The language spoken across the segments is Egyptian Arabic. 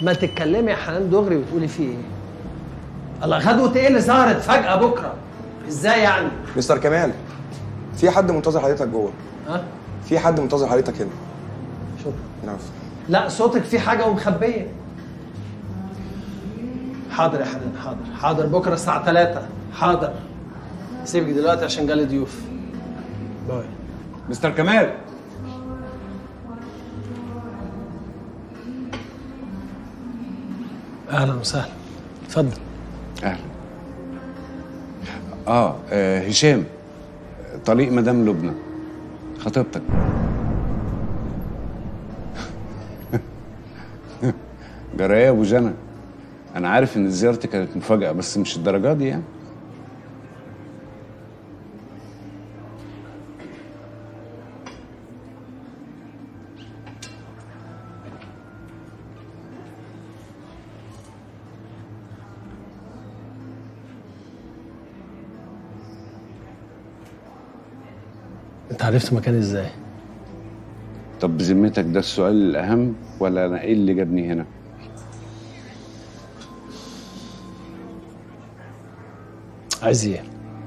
ما تتكلمي يا حنان دغري وتقولي فيه ايه الله غدوة ايه اللي ظهرت فجأة بكرة ازاي يعني مستر كمال في حد منتظر حضرتك جوه ها في حد منتظر حضرتك هنا شكرا نعم لا صوتك فيه حاجة ومخبية حاضر يا حنان حاضر حاضر بكرة الساعة 3 حاضر سيبك دلوقتي عشان جالي ضيوف باي مستر كمال اهلا وسهلا اتفضل اهلا اه, آه هشام طليق مدام لبنى خطيبتك جرايه يا ابو جنى انا عارف ان زيارتي كانت مفاجاه بس مش الدرجه دي يعني انت عرفت مكاني ازاي طب بذمتك ده السؤال الاهم ولا انا ايه اللي جابني هنا عايز ايه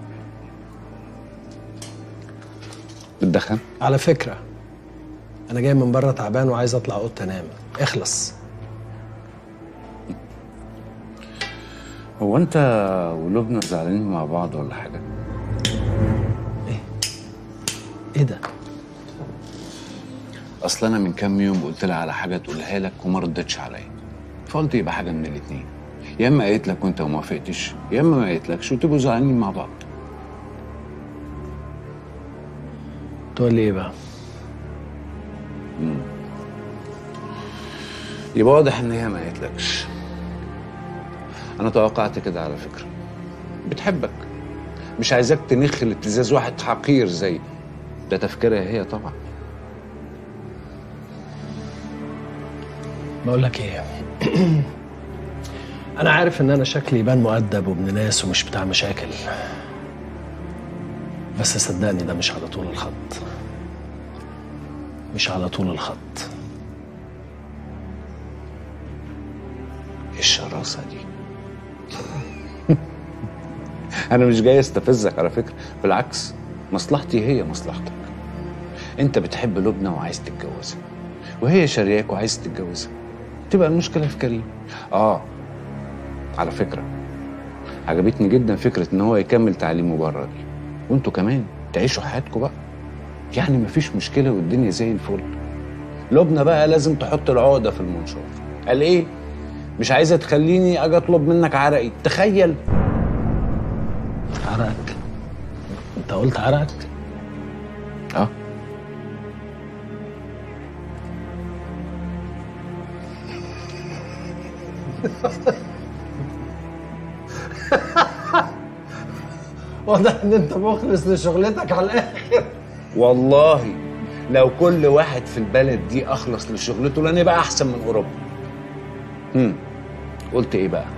بتدخن على فكرة انا جاي من بره تعبان وعايز اطلع اوضه انام اخلص هو انت ولبنى زعلانين مع بعض ولا حاجه ايه ده اصل انا من كام يوم قلت لها على حاجه تقولها لك وما ردتش عليا فقلت يبقى حاجه من الاتنين يا اما قالت لك وانت ما وافقتش يا اما ما قالتلكش وتبقوا زعلانين مع بعض تقول لي ايه بقى يبقى واضح ان هي ما قالتلكش انا توقعت كده على فكره بتحبك مش عايزاك تنخ الابتزاز واحد حقير زي ده تفكيرها هي طبعا بقول لك ايه انا عارف ان انا شكلي يبان مؤدب وابن ناس ومش بتاع مشاكل بس صدقني ده مش على طول الخط مش على طول الخط ايه الشراسه دي انا مش جاي استفزك على فكره بالعكس مصلحتي هي مصلحتك انت بتحب لبنى وعايز تتجوزها وهي شارياك وعايز تتجوزها تبقى المشكله في كريم اه على فكره عجبتني جدا فكره ان هو يكمل تعليمه بره دي وانتوا كمان تعيشوا حياتكم بقى يعني مفيش مشكله والدنيا زي الفل لبنى بقى لازم تحط العقده في المنشار قال ايه مش عايزه تخليني اجي اطلب منك عرقي تخيل عرقك انت قلت عرقك اه واضح ان انت مخلص لشغلتك على الاخر والله لو كل واحد في البلد دي اخلص لشغلته لن يبقى احسن من اوروبا امم قلت ايه بقى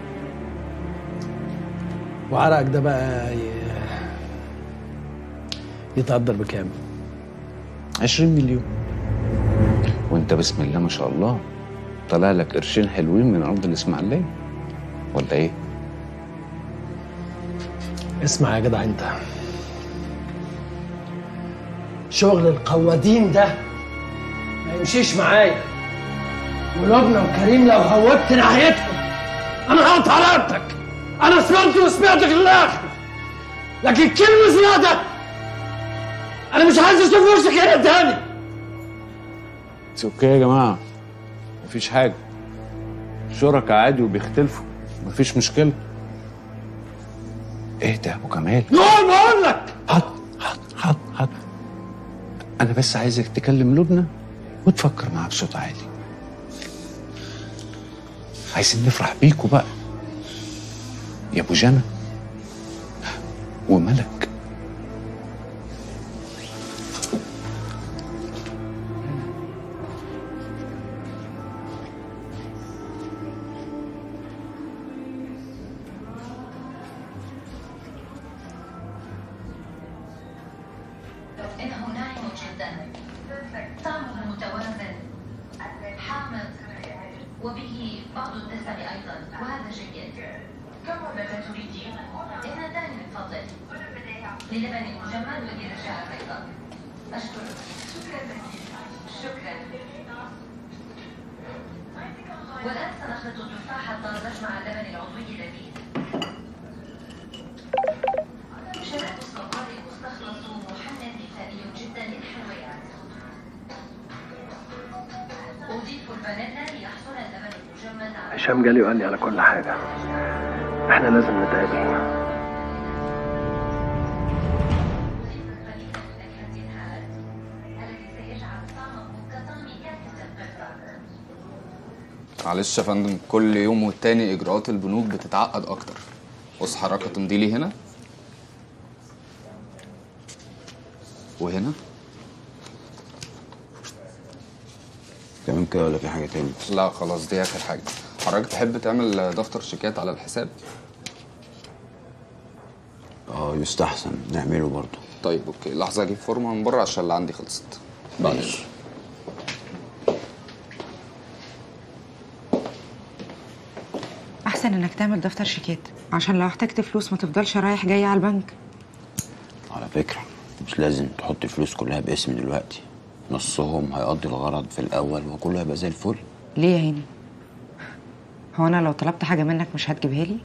وعرقك ده بقى ي... يتقدر بكام 20 مليون وانت بسم الله ما شاء الله طلع لك قرشين حلوين من ارض الاسماعيليه ولا ايه اسمع يا جدع انت شغل القوادين ده ما يمشيش معايا ولبنى وكريم لو هوبت ناحيتهم انا هقطع رقبتك انا سمعت وسمعتك للاخر لكن كلمه زياده انا مش عايز اشوف وشك هنا تاني بس اوكي يا جماعه مفيش حاجه شركاء عادي وبيختلفوا مفيش مشكله اهدى يا ابو كمال نقول بقول لك حاضر حاضر حاضر حاضر انا بس عايزك تكلم لبنى وتفكر معاها بصوت عالي عايزين نفرح بيكوا بقى يا ابو جنى وملك إنه ناعم جدا طعمه متوازن حامض وبه بعض الدسم أيضا وهذا جيد كم ماذا تريدين؟ اثنتان من فضلك للبن مجمد وبرجاء أيضا أشكرك شكرا شكرا والآن سنخلط التفاح حتى نجمع اللبن العضوي اللذيذ شراب الصبار مستخلص محنى مثالي جدا للحلويات أضيف الفانيلا ليحصل اللبن المجمد على هشام جالي وقال لي على كل حاجة احنا لازم نتقابل أضيف القليل من نكهة الهاد الذي سيجعل طعمه كطعم كاسة القطرة معلش يا فندم كل يوم والتاني اجراءات البنوك بتتعقد اكتر بص حضرتك هتمضي لي هنا وهنا تمام كده ولا في حاجة تاني؟ لا خلاص دي اخر حاجه حضرتك تحب تعمل دفتر شيكات على الحساب اه يستحسن نعمله برضه طيب اوكي لحظه اجيب فورمه من بره عشان اللي عندي خلصت معلش احسن انك تعمل دفتر شيكات عشان لو احتجت فلوس ما تفضلش رايح جاي على البنك على فكرة مش لازم تحط الفلوس كلها باسمي دلوقتي نصهم هيقضي الغرض في الأول وكله هيبقى زي الفل ليه يا هاني هو انا لو طلبت حاجه منك مش هتجيبها لي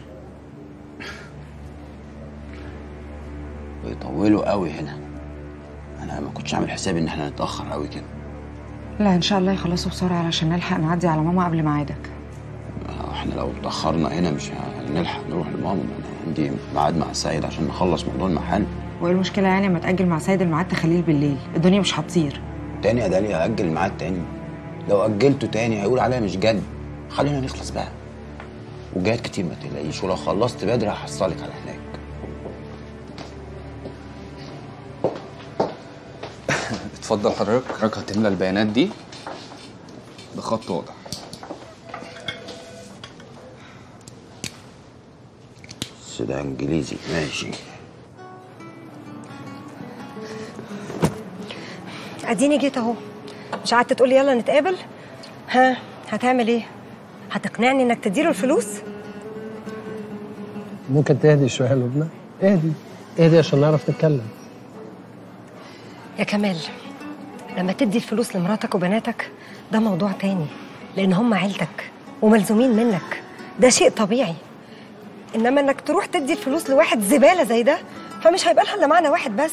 بيطولوا قوي هنا أنا ما كنتش عامل حسابي إن احنا نتأخر قوي كده لا ان شاء الله يخلصوا بسرعه علشان نلحق نعدي على ماما قبل ميعادك آه، احنا لو اتأخرنا هنا مش هنلحق نروح لماما أنا عندي ميعاد مع السيد عشان نخلص موضوع المحل وايه المشكله يعني اما تاجل مع سيد الميعاد تخليه بالليل الدنيا مش هتطير تاني يا داليا أجل الميعاد تاني لو أجلته تاني هيقول عليا مش جد خلينا نخلص بقى وجايات كتير ما تقلقيش ولو خلصت بدري هحصلك على هناك اتفضل حضرتك حضرتك هتملى البيانات دي بخط واضح بس ده انجليزي ماشي اديني جيت اهو مش قعدت تقولي يلا نتقابل ها هتعمل ايه هتقنعني انك تديله الفلوس ممكن تهدي شوية يا لبنى اهدي اهدي عشان نعرف نتكلم يا كمال لما تدي الفلوس لمراتك وبناتك ده موضوع تاني لان هم عيلتك وملزومين منك ده شيء طبيعي انما انك تروح تدي الفلوس لواحد زباله زي ده فمش هيبقى لها الا معنى واحد بس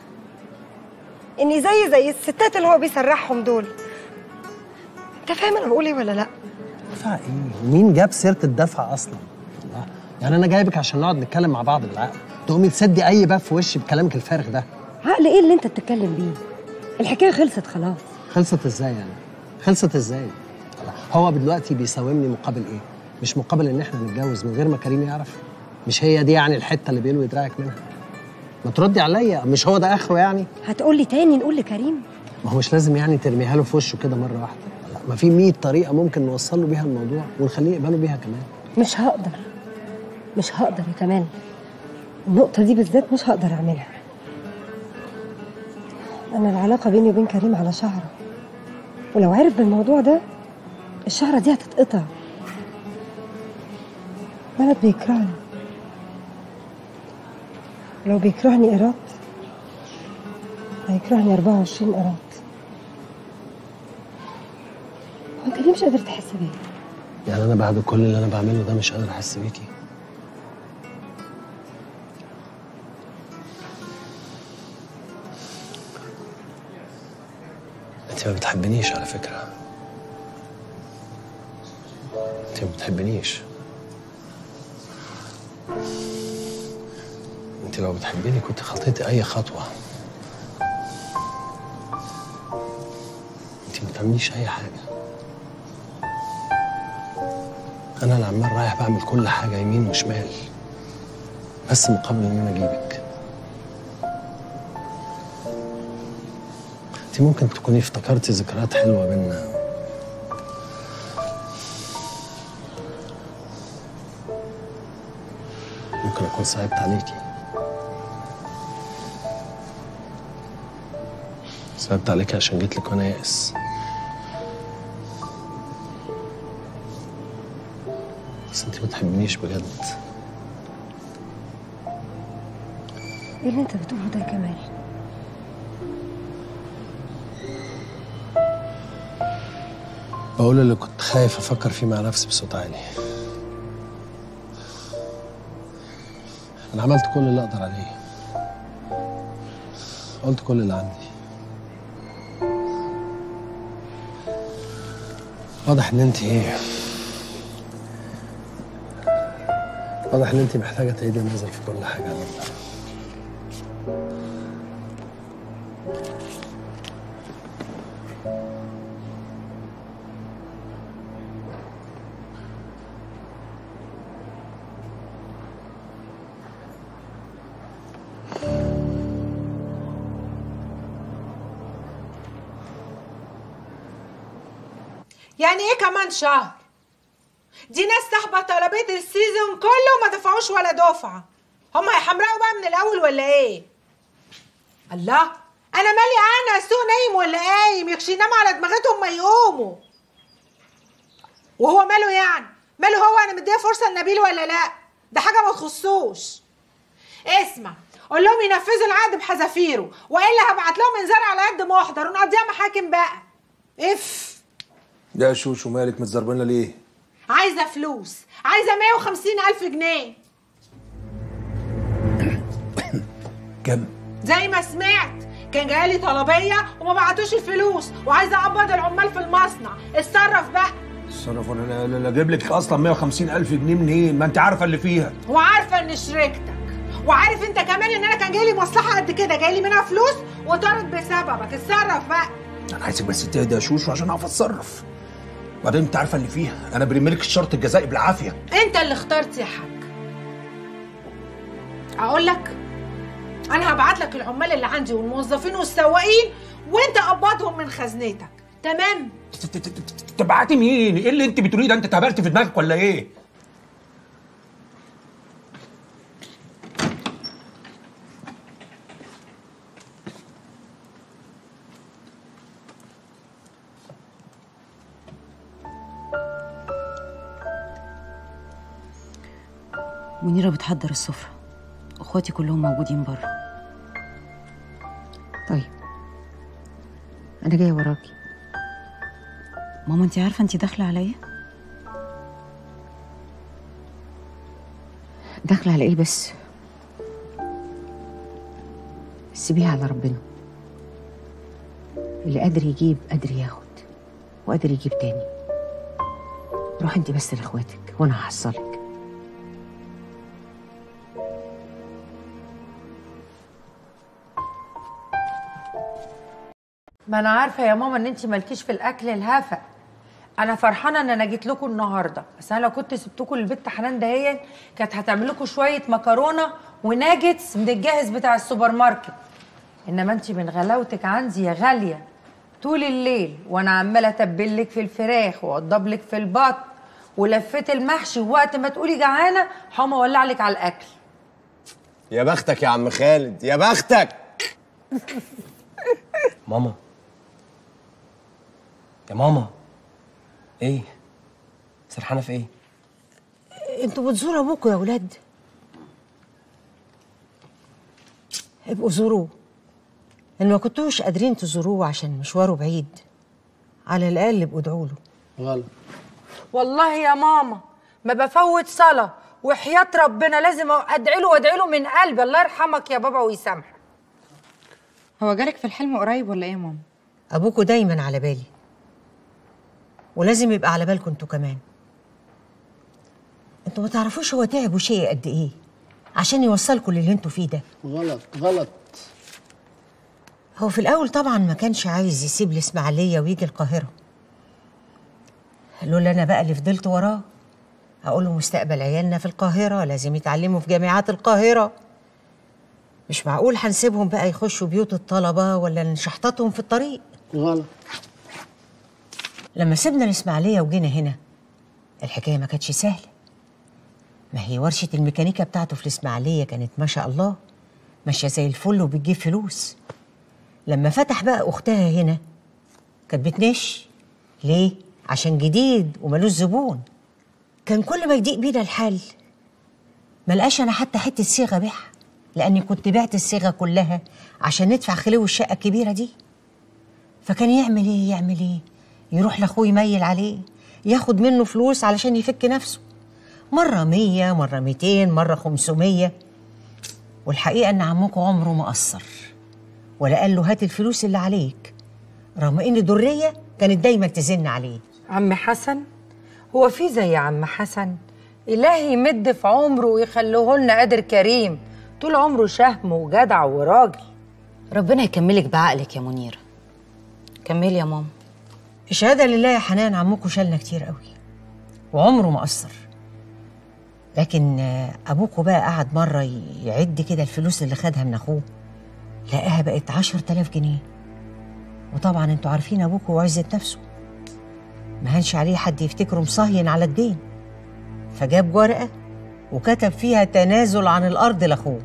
اني زي زي الستات اللي هو بيسرحهم دول انت فاهم انا بقول ايه ولا لا دفع ايه؟ مين جاب سيرة الدفع أصلا؟ الله. يعني أنا جايبك عشان نقعد نتكلم مع بعض بالعقل تقومي تسدي أي باب في وشي بكلامك الفارغ ده عقل ايه اللي انت بتتكلم بيه الحكايه خلصت خلاص خلصت ازاي يعني؟ خلصت ازاي؟ هو دلوقتي بيساومني مقابل ايه؟ مش مقابل ان احنا نتجوز من غير ما كريم يعرف؟ مش هي دي يعني الحته اللي بينه يدرعك منها؟ ما تردي عليا مش هو ده اخره يعني؟ هتقول لي تاني نقول لكريم ما هو مش لازم يعني ترميها له في وشه كده مره واحده لا ما في 100 طريقه ممكن نوصل له بيها الموضوع ونخليه يقبله بيها كمان مش هقدر مش هقدر يا كمال النقطة دي بالذات مش هقدر أعملها أنا العلاقة بيني وبين كريم على شعرة ولو عرف بالموضوع ده الشعرة دي هتتقطع ولد بيكرهني لو بيكرهني إيراد هيكرهني 24 إيراد هو كريم مش قادر تحس بيا يعني انا بعد كل اللي انا بعمله ده مش قادر احس بيكي انت ما بتحبنيش على فكره انت ما بتحبنيش انت لو بتحبيني كنت خطيتي اي خطوه انت ما بتعمليش اي حاجه انا اللي عمال رايح بعمل كل حاجه يمين وشمال بس مقابل ان انا اجيبك انت ممكن تكوني افتكرتي ذكريات حلوه بينا ممكن اكون صعبت عليكي صعبت عليكي عشان جيت لك وانا يائس بس انت ما تحبنيش بجد ايه اللي انت بتقوله ده يا كمال بقول اللي كنت خايف افكر فيه مع نفسي بصوت عالي انا عملت كل اللي اقدر عليه قلت كل اللي عندي واضح ان انت ايه واضح ان انت محتاجه تعيدي النظر في كل حاجه يا لملى. يعني ايه كمان شهر دي ناس سحبة طلبات السيزون كله وما دفعوش ولا دفعة هم هيحمرقوا بقى من الأول ولا ايه الله أنا مالي أنا السوق نايم ولا قايم يكشي ينام على دماغتهم ما يقوموا وهو ماله يعني ماله هو أنا مديه فرصة لنبيل ولا لا ده حاجة ما تخصوش اسمع قول لهم ينفذوا العقد بحذافيره والا هبعت لهم انذار على قد محضر ونقضيها محاكم بقى اف يا شوشو مالك متزربنا ليه؟ عايزه فلوس عايزه 150 الف جنيه كم؟ زي ما سمعت كان جايلي طلبيه وما بعتوش الفلوس وعايزه اقبض العمال في المصنع اتصرف بقى تصرف انا لا- لا اجيب لك اصلا 150 الف جنيه منين ما انت عارفه اللي فيها وعارفه ان شريكتك وعارف انت كمان ان انا كان جايلي مصلحه قد كده جايلي منها فلوس وطارت بسببك اتصرف بقى انا عايزك بس تهدى يا شوشو عشان اعرف اتصرف بعدين انت عارفه اللي فيها انا برميلك الشرط الجزائي بالعافيه انت اللي اخترت يا حاج اقول لك انا هبعت لك العمال اللي عندي والموظفين والسواقين وانت قبضهم من خزنتك تمام تبعتي مين ايه اللي انت بتقوليه ده انت اتهبلت في دماغك ولا ايه منيرة بتحضر السفرة اخواتي كلهم موجودين بره طيب انا جايه وراكي ماما انت عارفه انت داخله عليا داخله على ايه بس سيبيها على ربنا اللي قادر يجيب قادر ياخد وقادر يجيب تاني روح انت بس لاخواتك وانا هحصلك ما انا عارفه يا ماما ان انت مالكيش في الاكل الهفق انا فرحانه ان انا جيت لكم النهارده بس انا لو كنت سبتكم للبت حنان دهيا كانت هتعمل لكم شويه مكرونه وناجتس من الجاهز بتاع السوبر ماركت انما انت من غلاوتك عندي يا غاليه طول الليل وانا عماله اتبل لك في الفراخ واوضب لك في البط ولفيت المحشي ووقت ما تقولي جعانه هقوم اولع لك على الاكل يا بختك يا عم خالد يا بختك ماما يا ماما ايه سرحانه في ايه انتوا بتزوروا ابوكوا يا ولاد ابقوا زوروه ان ما كنتوش قادرين تزوروه عشان مشواره بعيد على الاقل ابقوا ادعوا له غلط والله يا ماما ما بفوت صلاة وحياة ربنا لازم ادعي له وادعي له من قلبي الله يرحمك يا بابا ويسامحك هو جالك في الحلم قريب ولا ايه يا ماما ابوكوا دايما على بالي ولازم يبقى على بالكم انتوا كمان انتوا ما تعرفوش هو تعب وشيء قد ايه عشان يوصلكوا للي انتوا فيه ده غلط غلط هو في الاول طبعا ما كانش عايز يسيب الاسماعيليه ويجي القاهره لولا انا بقى اللي فضلت وراه اقول له مستقبل عيالنا في القاهره لازم يتعلموا في جامعات القاهره مش معقول هنسيبهم بقى يخشوا بيوت الطلبه ولا نشحططهم في الطريق غلط لما سيبنا الاسماعيليه وجينا هنا الحكايه ما كانتش سهله ما هي ورشه الميكانيكا بتاعته في الاسماعيليه كانت ما شاء الله ماشيه زي الفل وبتجيب فلوس لما فتح بقى اختها هنا كانت بتنش ليه عشان جديد وملوش زبون كان كل ما يضيق بينا الحال ملقاش انا حتى حته صيغه بيعها لاني كنت بعت الصيغه كلها عشان ندفع خلو الشقه الكبيره دي فكان يعمل ايه يعمل ايه يروح لاخوه يميل عليه ياخد منه فلوس علشان يفك نفسه مرة مية مرة ميتين مرة خمسمية والحقيقة إن عمكم عمره ما قصر ولا قال له هات الفلوس اللي عليك رغم إن درية كانت دايما تزن عليه عم حسن هو في زي عم حسن إلهي يمد في عمره ويخليه لنا قادر كريم طول عمره شهم وجدع وراجل ربنا يكملك بعقلك يا منيرة كملي يا ماما الشهادة لله يا حنان عمكم شالنا كتير قوي وعمره ما قصر لكن آه، أبوكوا بقى قعد مرة ي- يعد كده الفلوس اللي خدها من أخوه لقاها بقت عشر تلاف جنيه وطبعا انتوا عارفين أبوكوا وعزة نفسه ما هنش عليه حد يفتكره مصهين على الدين فجاب ورقة وكتب فيها تنازل عن الأرض لأخوه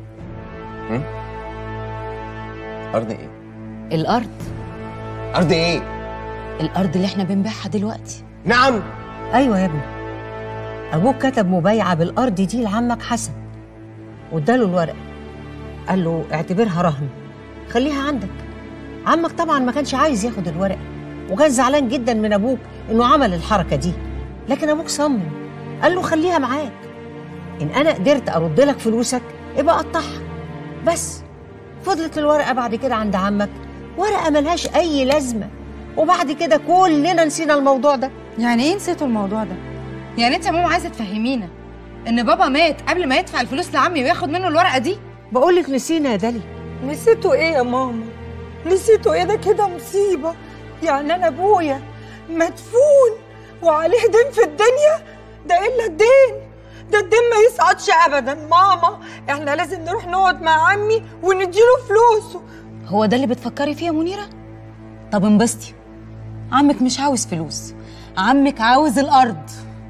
ارض ايه الأرض ارض ايه الأرض اللي احنا بنبيعها دلوقتي نعم أيوة يا ابني أبوك كتب مبايعة بالأرض دي لعمك حسن واداله الورقة قال له اعتبرها رهن خليها عندك عمك طبعا ما كانش عايز ياخد الورقة وكان زعلان جدا من أبوك إنه عمل الحركة دي لكن أبوك صمم قال له خليها معاك إن أنا قدرت أرد لك فلوسك يبقى قطعها بس فضلت الورقة بعد كده عند عمك ورقة ملهاش أي لازمة وبعد كده كلنا نسينا الموضوع ده يعني ايه نسيتوا الموضوع ده؟ يعني انت يا ماما عايزه تفهمينا ان بابا مات قبل ما يدفع الفلوس لعمي وياخد منه الورقه دي؟ بقول لك نسينا يا دالي نسيتوا ايه يا ماما نسيتوا ايه ده كده مصيبة يعني انا ابويا مدفون وعليه دين في الدنيا ده الا الدين ده الدين ما يسقطش ابدا ماما احنا لازم نروح نقعد مع عمي ونديله فلوسه هو ده اللي بتفكري فيه يا منيرة؟ طب انبسطي عمك مش عاوز فلوس عمك عاوز الأرض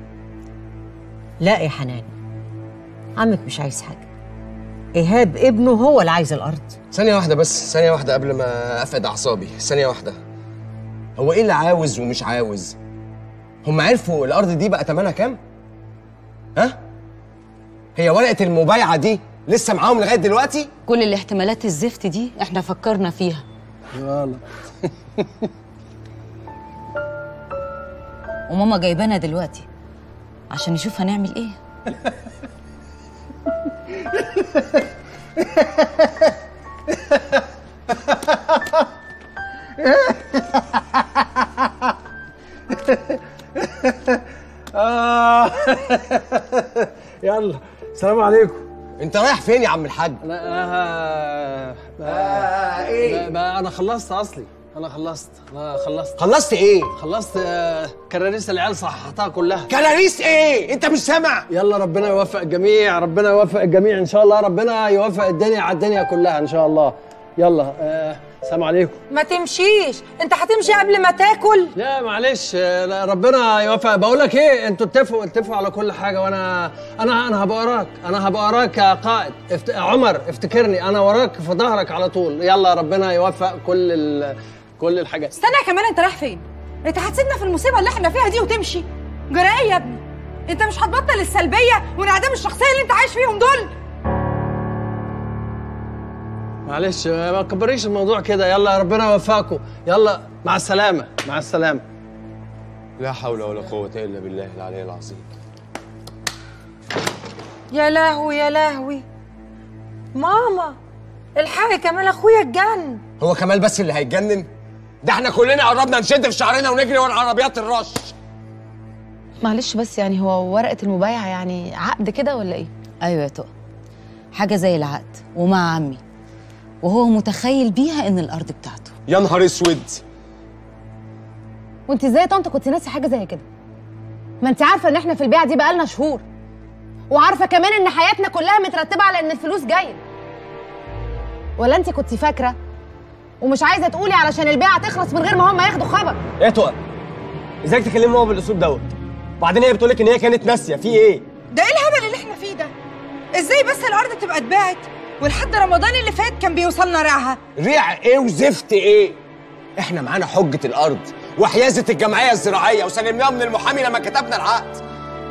لا يا حنان عمك مش عايز حاجة إيهاب ابنه هو اللي عايز الأرض ثانية واحدة بس ثانية واحدة قبل ما أفقد أعصابي ثانية واحدة هو إيه اللي عاوز ومش عاوز؟ هم عرفوا الأرض دي بقى تمنها كام؟ ها؟ هي ورقة المبايعة دي لسه معاهم لغاية دلوقتي؟ كل الاحتمالات الزفت دي احنا فكرنا فيها غلط وماما جايبانا دلوقتي عشان نشوف هنعمل ايه آه. يلا السلام عليكم أنت رايح فين يا عم الحاج؟ انا آه آه إيه؟ بقى انا خلصت اصلي انا خلصت انا خلصت خلصت إيه؟ خلصت آه كراريس العيال صححتها كلها كراريس إيه؟ أنت مش سامع؟ يلا ربنا يوفق الجميع ربنا يوفق الجميع ان شاء الله ربنا يوفق الدنيا على الدنيا كلها ان شاء الله يلا آه السلام عليكم ما تمشيش انت هتمشي قبل ما تاكل لا معلش آه، لا، ربنا يوفق بقول لك ايه انتوا اتفقوا اتفقوا على كل حاجه وانا انا انا هبقى وراك انا هبقى وراك يا قائد افت... عمر افتكرني انا وراك في ظهرك على طول يلا ربنا يوفق كل ال... كل الحاجات استنى يا كمان انت رايح فين؟ انت هتسيبنا في المصيبه اللي احنا فيها دي وتمشي جرى ايه يا ابني؟ انت مش هتبطل السلبيه وانعدام الشخصيه اللي انت عايش فيهم دول؟ معلش آه، ما تكبريش الموضوع كده يلا ربنا يوفقكم يلا مع السلامه مع السلامه لا حول ولا قوة إلا بالله العلي العظيم يا لهوي يا لهوي ماما الحقي كمال اخويا اتجن هو كمال بس اللي هيتجنن؟ ده احنا كلنا قربنا نشد في شعرنا ونجري ورا عربيات الرش معلش بس يعني هو ورقه المبايعه يعني عقد كده ولا ايه؟ ايوه يا تقى حاجه زي العقد ومع عمي وهو متخيل بيها ان الارض بتاعته يا نهار اسود وانت ازاي يا طنط كنت ناسي حاجه زي كده؟ ما انت عارفه ان احنا في البيعه دي بقالنا شهور وعارفه كمان ان حياتنا كلها مترتبه على ان الفلوس جايه ولا انت كنت فاكره ومش عايزه تقولي علشان البيعه تخلص من غير ما هم ياخدوا خبر ايه تقى ازاي تكلمني هو بالاسلوب دوت وبعدين هي بتقول لك ان هي كانت ناسيه في ايه ده ايه الهبل اللي احنا فيه ده ازاي بس الارض تبقى اتباعت ولحد رمضان اللي فات كان بيوصلنا ريعها ريع ايه وزفت ايه احنا معانا حجه الارض وحيازه الجمعيه الزراعيه وسلمناها من المحامي لما كتبنا العقد الله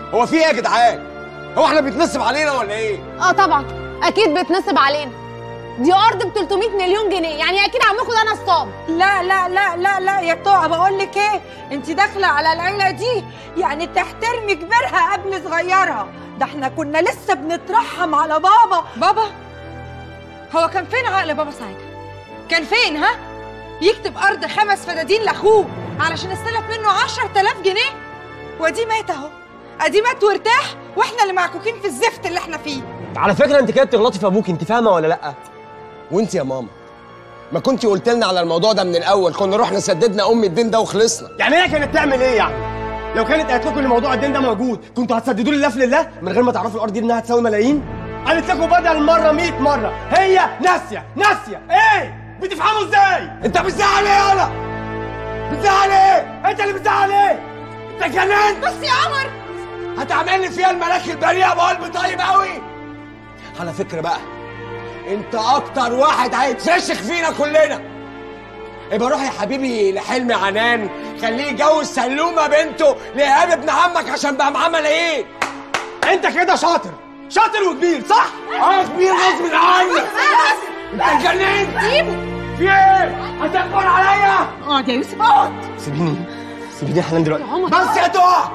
هو في ايه يا جدعان هو احنا بيتنصب علينا ولا ايه اه طبعا اكيد بيتنصب علينا دي ارض ب 300 مليون جنيه يعني اكيد عمكم ده نصاب لا لا لا لا لا يا طوع بقول لك ايه انت داخله على العيله دي يعني تحترمي كبيرها قبل صغيرها ده احنا كنا لسه بنترحم على بابا بابا هو كان فين عقل بابا ساعتها كان فين ها يكتب ارض خمس فدادين لاخوه علشان استلف منه 10000 جنيه وادي مات اهو ادي مات وارتاح واحنا اللي معكوكين في الزفت اللي احنا فيه على فكره انت كده بتغلطي في ابوك انت فاهمه ولا لا وانت يا ماما ما كنت قلت لنا على الموضوع ده من الاول كنا رحنا سددنا ام الدين ده وخلصنا يعني هي كانت تعمل ايه يعني؟ لو كانت قالت لكم ان موضوع الدين ده موجود كنتوا هتسددوا لي الله في لله من غير ما تعرفوا الارض دي انها تساوي ملايين؟ قالت لكم بدل مره 100 مره هي ناسيه ناسيه ايه؟ بتفهموا ازاي؟ انت بتزعل ايه يالا؟ بتزعل ايه؟ انت اللي بتزعل ايه؟ انت جننت بس يا عمر هتعمل لي فيها الملاك البريء ابو قلب طيب قوي على فكره بقى انت اكتر واحد هيتفشخ فينا كلنا يبقى روح يا حبيبي لحلمي عنان خليه يجوز سلومه بنته لايهاب ابن عمك عشان بقى معاه ملايين انت كده شاطر شاطر وكبير صح؟ اه كبير غصب عنك انت اتجننت في ايه؟ هتكبر عليا؟ اقعد يا يوسف اقعد سيبيني سيبيني يا حنان دلوقتي بس يا دعاء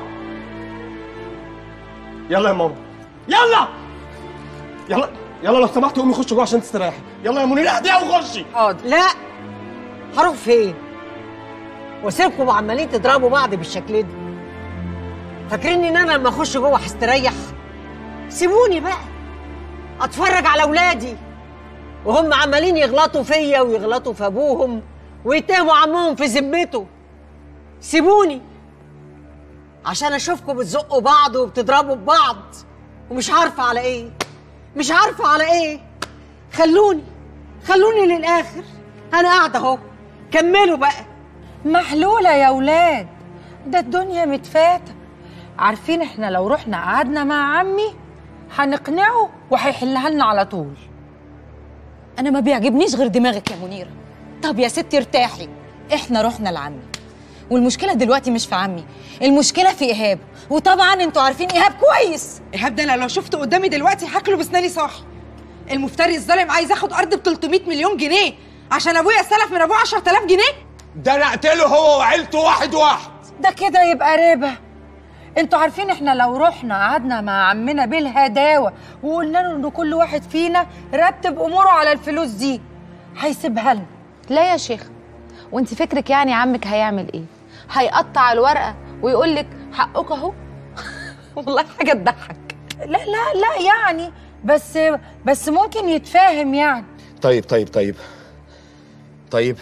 يلا يا ماما يلا يلا يلا لو سمحت قومي خشي جوه عشان تستريحي يلا يا منير اهديها وخشي حاضر لا هروح فين واسيبكم عمالين تضربوا بعض بالشكل ده فاكرين ان انا لما اخش جوه هستريح سيبوني بقى اتفرج على اولادي وهم عمالين يغلطوا فيا ويغلطوا في ابوهم ويتهموا عمهم في ذمته سيبوني عشان اشوفكم بتزقوا بعض وبتضربوا ببعض ومش عارفه على ايه مش عارفه على ايه خلوني خلوني للاخر انا قاعده اهو كملوا بقى محلوله يا ولاد ده الدنيا متفاته عارفين احنا لو رحنا قعدنا مع عمي هنقنعه وهيحلها لنا على طول انا ما بيعجبنيش غير دماغك يا منيره طب يا ستي ارتاحي احنا رحنا لعمي والمشكله دلوقتي مش في عمي المشكله في ايهاب وطبعا انتوا عارفين ايهاب كويس ايهاب ده أنا لو شفته قدامي دلوقتي هاكله بسناني صاحي المفتري الظالم عايز ياخد ارض ب 300 مليون جنيه عشان ابويا استلف من ابوه 10000 جنيه ده انا اقتله هو وعيلته واحد واحد ده كده يبقى ربا انتوا عارفين احنا لو رحنا قعدنا مع عمنا بالهداوه وقلنا له ان كل واحد فينا رتب اموره على الفلوس دي هيسيبها لنا لا يا شيخ وانت فكرك يعني عمك هيعمل ايه هيقطع الورقه ويقول لك حقك اهو والله حاجه تضحك لا لا لا يعني بس بس ممكن يتفاهم يعني طيب طيب طيب طيب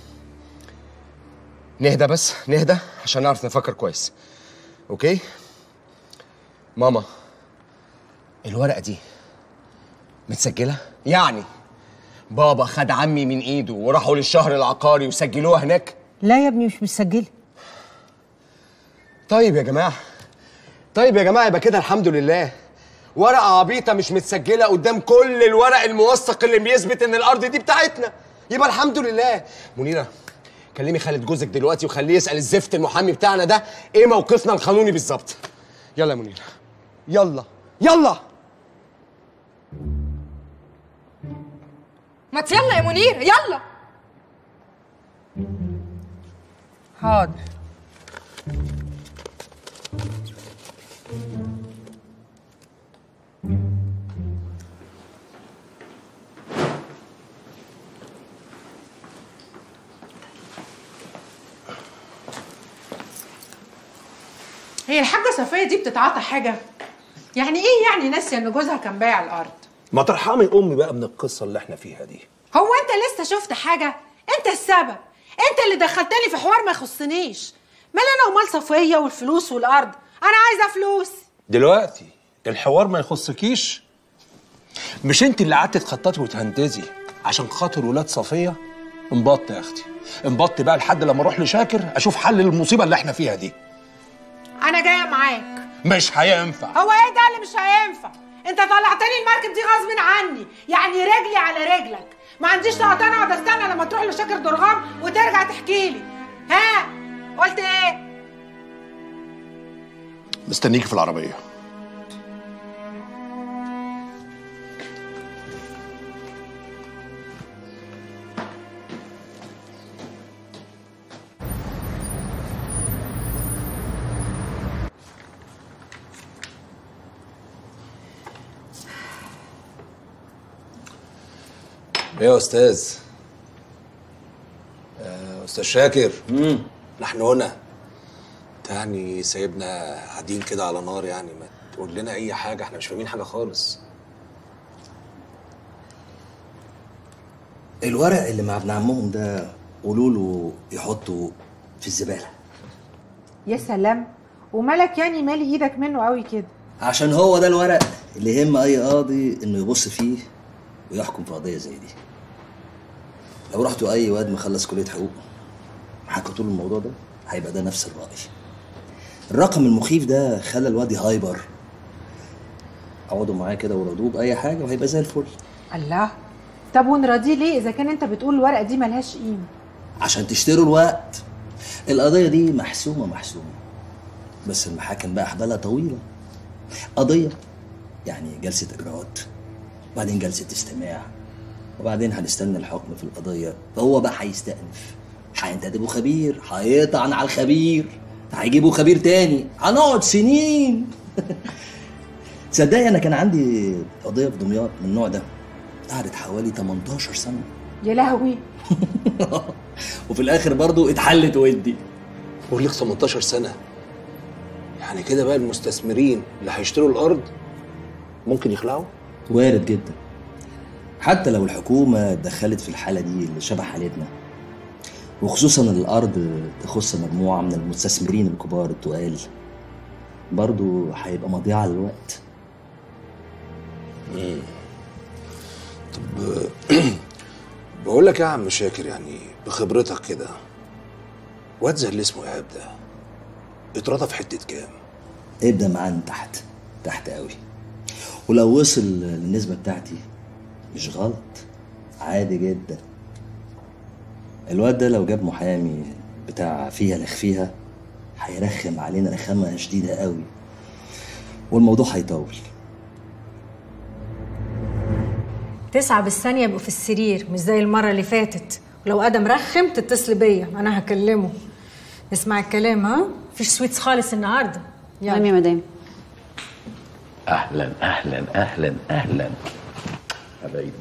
نهدى بس نهدى عشان نعرف نفكر كويس اوكي ماما الورقه دي متسجله يعني بابا خد عمي من ايده وراحوا للشهر العقاري وسجلوها هناك لا يا ابني مش مسجله طيب يا جماعه طيب يا جماعه يبقى كده الحمد لله ورقه عبيطه مش متسجله قدام كل الورق الموثق اللي بيثبت ان الارض دي بتاعتنا يبقى الحمد لله منيره كلمي خالد جوزك دلوقتي وخليه يسال الزفت المحامي بتاعنا ده ايه موقفنا القانوني بالظبط يلا يا منيره يلا يلا ما يلا يا منير يلا حاضر هي الحاجه صفيه دي بتتعاطى حاجه يعني ايه يعني ناسيه ان جوزها كان بايع الارض ما ترحمي امي بقى من القصه اللي احنا فيها دي هو انت لسه شفت حاجه انت السبب انت اللي دخلتني في حوار ما يخصنيش مال انا ومال صفيه والفلوس والارض انا عايزه فلوس دلوقتي الحوار ما يخصكيش مش انت اللي قعدتي تخططي وتهندزي عشان خاطر ولاد صفيه انبط يا اختي انبط بقى لحد لما اروح لشاكر اشوف حل للمصيبه اللي احنا فيها دي انا جايه معاك مش هينفع هو ايه ده اللي مش هينفع انت طلعتني المركب دي غصب عني يعني رجلي على رجلك ما عنديش طاقه انا اقعد استنى لما تروح لشاكر درغام وترجع تحكي لي ها قلت ايه مستنيك في العربيه ايه يا استاذ آه، استاذ شاكر نحن هنا انت يعني سايبنا قاعدين كده على نار يعني ما تقول لنا اي حاجه احنا مش فاهمين حاجه خالص الورق اللي مع ابن عمهم ده قولوا له يحطه في الزباله يا سلام ومالك يعني مالي ايدك منه قوي كده عشان هو ده الورق اللي يهم اي قاضي انه يبص فيه ويحكم في قضيه زي دي لو رحتوا اي واد مخلص كليه حقوق حكيتوا له الموضوع ده هيبقى ده نفس الراي الرقم المخيف ده خلى الواد هايبر اقعدوا معاه كده وردوه باي حاجه وهيبقى زي الفل الله طب ونراضيه ليه اذا كان انت بتقول الورقه دي ملهاش قيمه عشان تشتروا الوقت القضيه دي محسومه محسومه بس المحاكم بقى احبالها طويله قضيه يعني جلسه اجراءات وبعدين جلسه استماع وبعدين هنستنى الحكم في القضيه فهو بقى هيستأنف هينتدبوا خبير هيطعن على الخبير هيجيبوا خبير تاني هنقعد سنين تصدقي انا كان عندي قضيه في دمياط من النوع ده قعدت حوالي 18 سنه يا لهوي وفي الاخر برضو اتحلت ودي بقول لك 18 سنه يعني كده بقى المستثمرين اللي هيشتروا الارض ممكن يخلعوا وارد جدا حتى لو الحكومة دخلت في الحالة دي اللي شبه حالتنا وخصوصا الأرض تخص مجموعة من المستثمرين الكبار التقال برضو هيبقى مضيعة للوقت مم. طب بقول لك يا عم شاكر يعني بخبرتك كده واد زي اللي اسمه ايهاب ده اترضى في حته كام؟ ابدأ معاه من تحت تحت قوي ولو وصل للنسبة بتاعتي مش غلط عادي جدا الواد ده لو جاب محامي بتاع فيها لخفيها هيرخم علينا رخامة شديدة قوي والموضوع هيطول تسعة بالثانية يبقوا في السرير مش زي المرة اللي فاتت ولو ادم رخم تتصل بيا انا هكلمه اسمع الكلام ها مفيش سويتس خالص النهارده نعم يا مدام اهلا اهلا اهلا اهلا حبايبي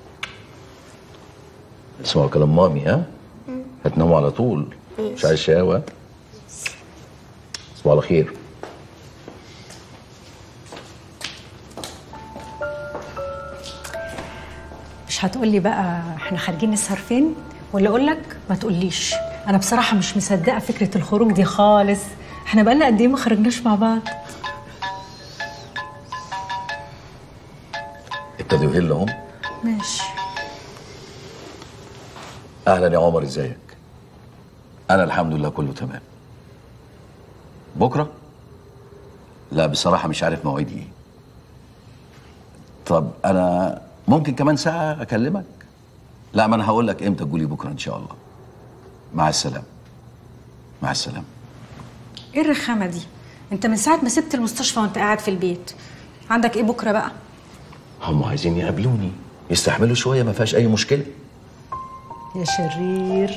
اسمعوا كلام مامي ها هتناموا على طول مش عايز شقاوة تصبحوا على خير مش هتقولي بقى احنا خارجين نسهر فين ولا اقول لك ما تقوليش انا بصراحه مش مصدقه فكره الخروج دي خالص احنا بقالنا قد ايه ما خرجناش مع بعض ابتدوا يهلوا هم ماشي اهلا يا عمر ازيك انا الحمد لله كله تمام بكره لا بصراحه مش عارف موعدي ايه طب انا ممكن كمان ساعه اكلمك لا ما انا هقول لك امتى تقولي بكره ان شاء الله مع السلامه مع السلامه ايه الرخامه دي انت من ساعه ما سبت المستشفى وانت قاعد في البيت عندك ايه بكره بقى هم عايزين يقابلوني يستحملوا شويه ما فيهاش اي مشكله يا شرير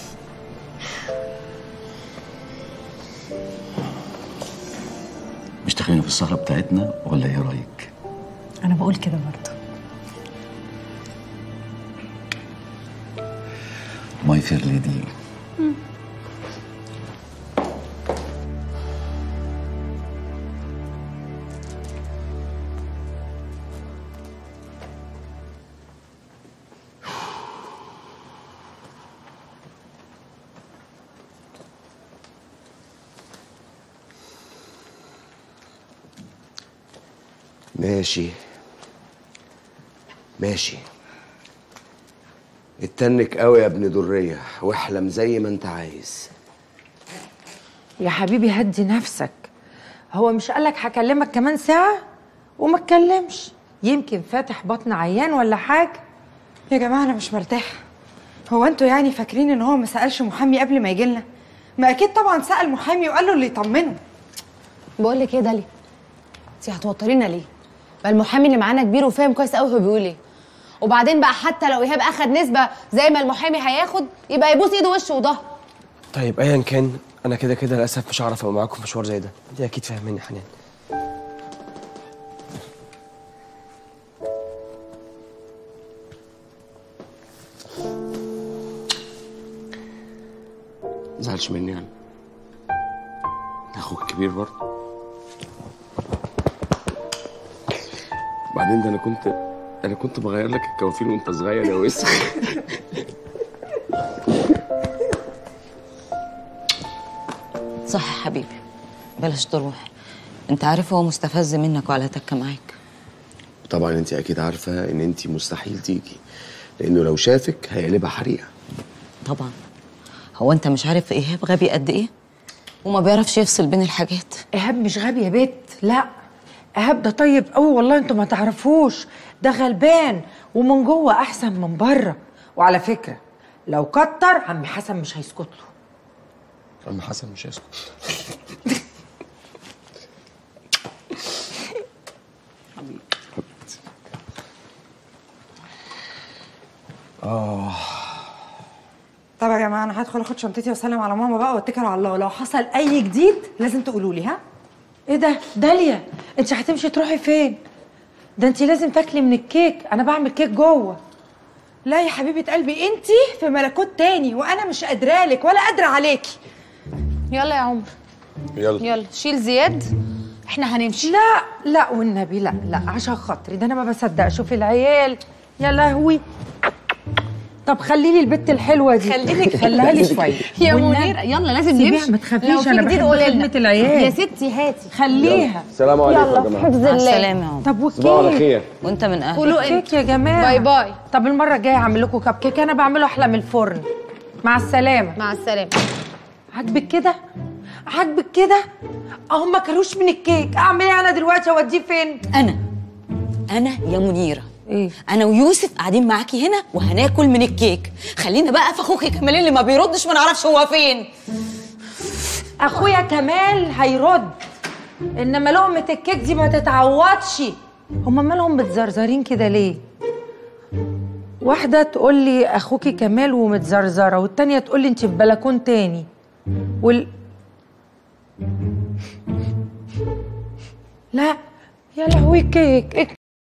مش تخلينا في السهره بتاعتنا ولا ايه رايك انا بقول كده برضه ماي فير ليدي ماشي ماشي اتنك قوي يا ابن درية واحلم زي ما انت عايز يا حبيبي هدي نفسك هو مش قالك هكلمك كمان ساعة وما اتكلمش يمكن فاتح بطن عيان ولا حاجة يا جماعه انا مش مرتاحه هو انتوا يعني فاكرين ان هو ما سالش محامي قبل ما يجي لنا ما اكيد طبعا سال محامي وقال له اللي يطمنه بقول لك ايه داليا انت هتوترينا ليه بقى المحامي اللي معانا كبير وفاهم كويس قوي هو بيقول ايه وبعدين بقى حتى لو ايهاب اخد نسبه زي ما المحامي هياخد يبقى يبوس ايده وشه وظهر طيب ايا كان انا كده كده للاسف مش هعرف ابقى معاكم في مشوار زي ده دي اكيد فاهميني يا حنان زعلش مني يعني اخوك كبير برضه بعدين ده انا كنت انا كنت بغير لك الكوافير وانت صغير يا وسخ صح يا حبيبي بلاش تروح انت عارف هو مستفز منك وعلى تكه معاك طبعا انت اكيد عارفه ان انت مستحيل تيجي لانه لو شافك هيقلبها حريقه طبعا هو انت مش عارف ايهاب غبي قد ايه وما بيعرفش يفصل بين الحاجات ايهاب مش غبي يا بت لا ايهاب ده طيب قوي والله انتوا ما تعرفوش ده غلبان ومن جوه احسن من بره وعلى فكره لو كتر عم حسن مش هيسكت له عم حسن مش هيسكت اه طب يا جماعه انا هدخل اخد شنطتي واسلم على ماما بقى واتكل على الله لو حصل اي جديد لازم تقولوا لي ها ايه ده داليا انت هتمشي تروحي فين ده انت لازم تاكلي من الكيك انا بعمل كيك جوه لا يا حبيبه قلبي انت في ملكوت تاني وانا مش قادره لك ولا قادره عليكي يلا يا عمر يلا يلا شيل زياد احنا هنمشي لا لا والنبي لا لا عشان خاطري ده انا ما بصدق شوفي العيال يا لهوي طب خلي لي البت الحلوه دي خليلك خليها لي شويه يا والنبي- منير يلا لازم سيبيها، نمشي ما تخافيش لو في انا جديد بحب قولي خدمه لنا العيال يا ستي هاتي خليها السلام عليكم يا يلا جماعه حفظ مع الله السلامه يا عمر طب والكيك صباح على خير وانت من اهلك قولوا كيك انت يا جماعه باي باي طب المره الجايه هعمل لكم كب كيك انا بعمله احلى من الفرن مع السلامه مع السلامه عاجبك كده عاجبك كده اهو ما كلوش من الكيك اعمل ايه انا دلوقتي اوديه فين انا انا يا منيره ايه انا ويوسف قاعدين معاكي هنا وهناكل من الكيك خلينا بقى في اخوكي كمال اللي ما بيردش ما نعرفش هو فين اخويا كمال هيرد انما لقمه الكيك دي ما تتعوضش هما مالهم متزرزرين كده ليه واحده تقول لي اخوكي كمال ومتزرزره والتانيه تقول لي انت في بلكون تاني وال لا يا لهوي كيك